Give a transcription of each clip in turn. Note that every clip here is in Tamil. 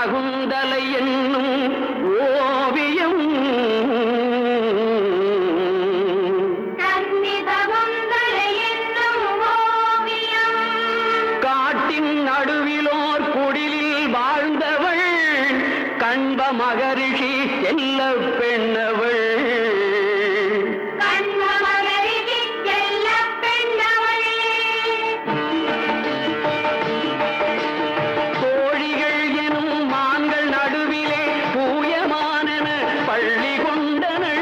சகுந்தலை என்னும் ஓவியம் கன்னிதகுந்தலை என்னும் ஓவியம் காட்டின் நடுவிலோர் குடிலில் வாழ்ந்தவள் கண்ப மகரிஷி செல்ல பெண்ணவள் கண்ட மகரிஷி செல்லப் பெண்ணவள். தோழிகள் எனும் மான்கள் நடுவிலே தூயமானன பள்ளி கொண்டனள்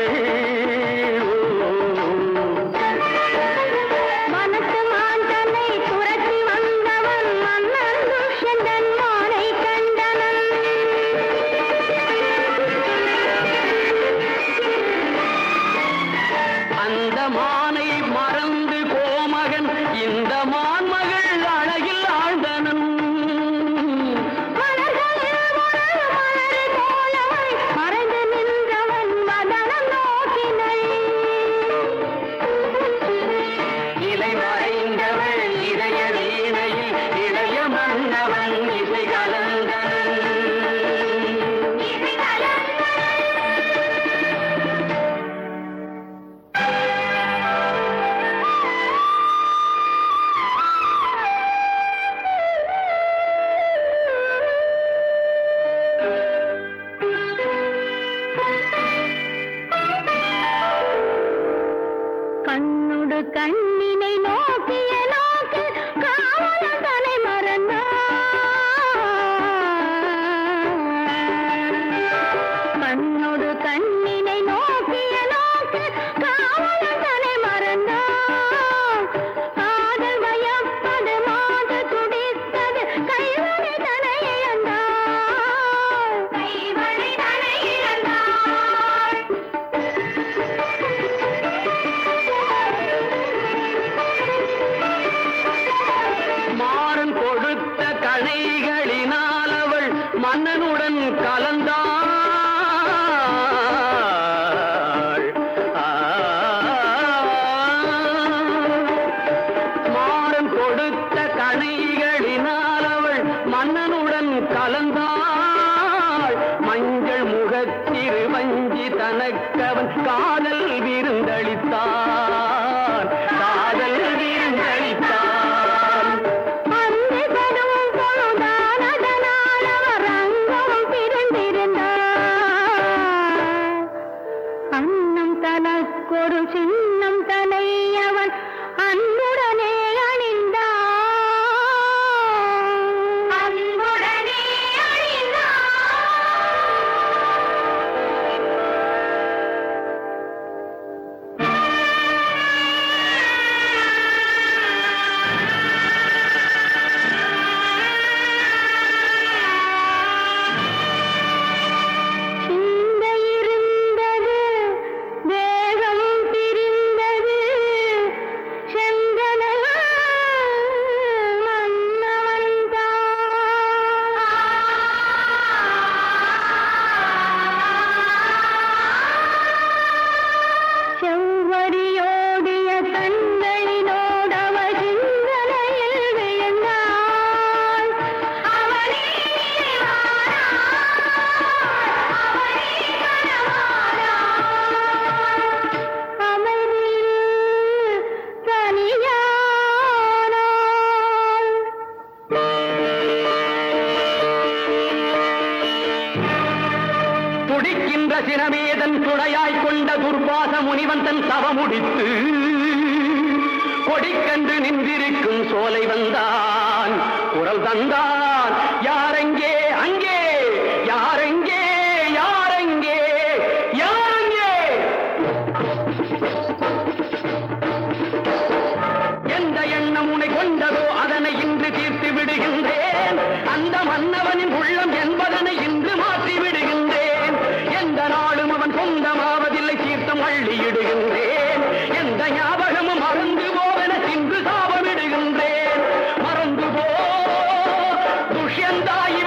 மனத்து மாந்தனை துரத்தி வந்தவன் மன்னன் துஷ்யந்தன் மானை கண்டனன் அந்த மானை மறந்து கோமகன் இந்த மான்மகள் அழகில் ஆழ்ந்தனன் மலர்களில் மலர் மலரை போலவள் மறைந்து நின்றவன் மதனம் நோக்கினள் இலை மறைந்தவள் இதய வீணையில் இளைய மன்னவன் இசை கலந்தனன் இசை கலந்த கண்ணுடு கண்ணினை நோக்கிய நோக்கு காவலன் தலை மறந்தான் கண்ணொடு கண்ணினை நோக்கிய நோக்கு காவலன் தலை மறந்தான் காதல் வயப்பது மாது துடித்தது கைவழி தலை இழந்தான் கைவழி தலை இழந்தான் மாறன் கொடுத்த கணைகளினால் அவள் மன்னனுடன் கலந்தாள் ஆ. மாறன் கொடுத்த கணைகளினால் அவள் மன்னனுடன் கலந்தாள் மஞ்சள் முகத்திரு வஞ்சி தனக்கவன் காதல் விருந்தளித்தான் காதல் விருந்தளித்தான் அன்று கடும் பொழுதான அதனால் அவர் அங்கம் பிறந்திருந்தார். அன்னம் தனக்கொரு சின்னம் தனை அவன் அன்புடனே அணிந்தான் அன்புடனே அணிந்தான் சிந்தை இருந்தது தேகம் பிரிந்தது செந்தனல் மன்னவன் செவ்வடியோடிய கண்களினோடவள் சிந்தனையில் விழுந்தாள் அவனே அமைதியில் தனியானாள் துடிக்கின்ற சினமேதன் துணையாய் கொண்ட துர்பாச முனிவன் தன் சவமுடித்து கொடிக்கன்று நின்றிருக்கும் சோலை வந்தான் குரல் தந்தான் யாரெங்கே அங்கே யாரெங்கே யாரெங்கே யாரெங்கே எந்த எண்ணம் உன்னை கொண்டதோ அதனை இன்று தீர்த்து விடுகின்றேன் அந்த மன்னவனின் உள்ளம் என்பதனை இன்று மாற்றி விடுகின்றேன் எந்த நாளும் அவன் சொந்தமாவதில்லை தீர்த்தம் அள்ளியிடுகின்றேன் எந்த ஞாபகமும் மறந்து போவென இன்று சாபமிடுகின்றேன் மறந்து போ துஷ்யந்தாய்